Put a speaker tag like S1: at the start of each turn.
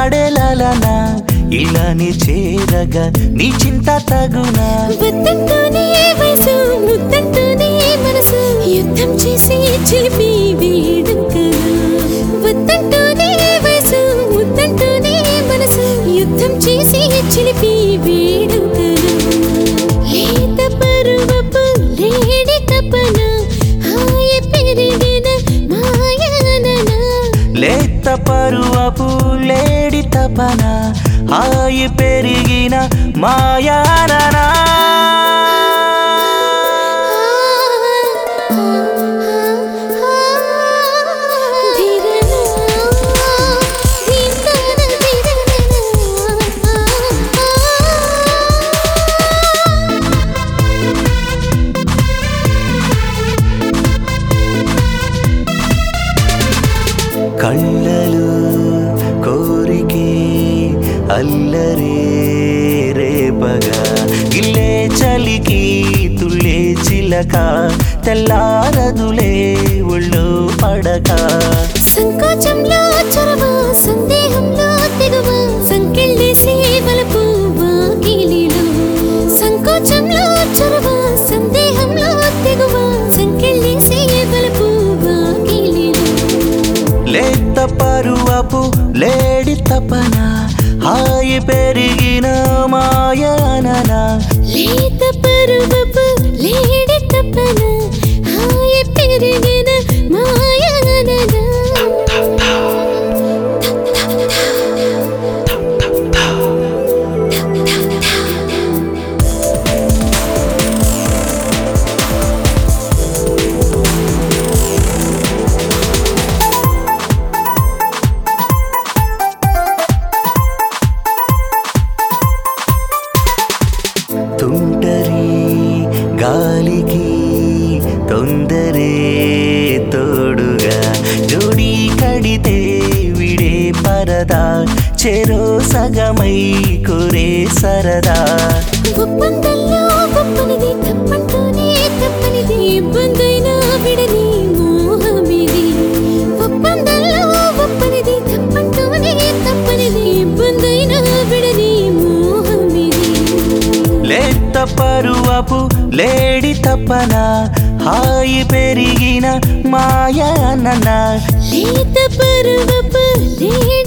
S1: ఆడేలాలనా ఇలానే చేరగా నీ చింత తగునా
S2: వద్దంటూనే వయసు ముద్దంటూనే మనసు యుద్ధం చేసి చిలిపి వేడుకలు వద్దంటూనే వయసు ముద్దంటూనే మనసు యుద్ధం చేసి చిలిపి వేడుకలు లేత పరువపు లేడి తపన హాయ పెరిగిన మాయానన
S1: లేత పరువపు లేడి తపన హాయి పెరిగిన మాయాననా కళ్ళలు కోరికే అల్లరే రేపగా గిల్లే చలికి తుళ్ళే చిలక తెల్లారదులే ఒళ్ళు పడక
S2: సంకోచంలో చొరవ సందేహంలో తెగువ సంకెళ్ళేసి వలపు వాకిలిలో సంకోచంలో చొరవ సందేహంలో తెగువ సంకెళ్ళేసి వలపు వాకిలిలో
S1: లేత పరువపు లేడి తపన హాయి పెరిగిన మాయాననా
S2: లేత పరువపు లేడి తపన హాయ పెరిగిన మాయానన
S1: తుంటరి గాలికి తొందరే తోడుగా జోడి కడితే విడే పరదా చెరో సగమై కురే సరదా
S2: ఒప్పందంలో గొప్పనిది తప్పంటూనే తప్పనిది ఇబ్బందైనా విడని మోహమిది ఒప్పందంలో గొప్పనిది తప్పంటూనే తప్పనిది ఇబ్బందైనా విడని మోహమిది
S1: లేత పరువపు లేడి తపన హాయి పెరిగిన మాయానన
S2: లేత పరువపు లేడి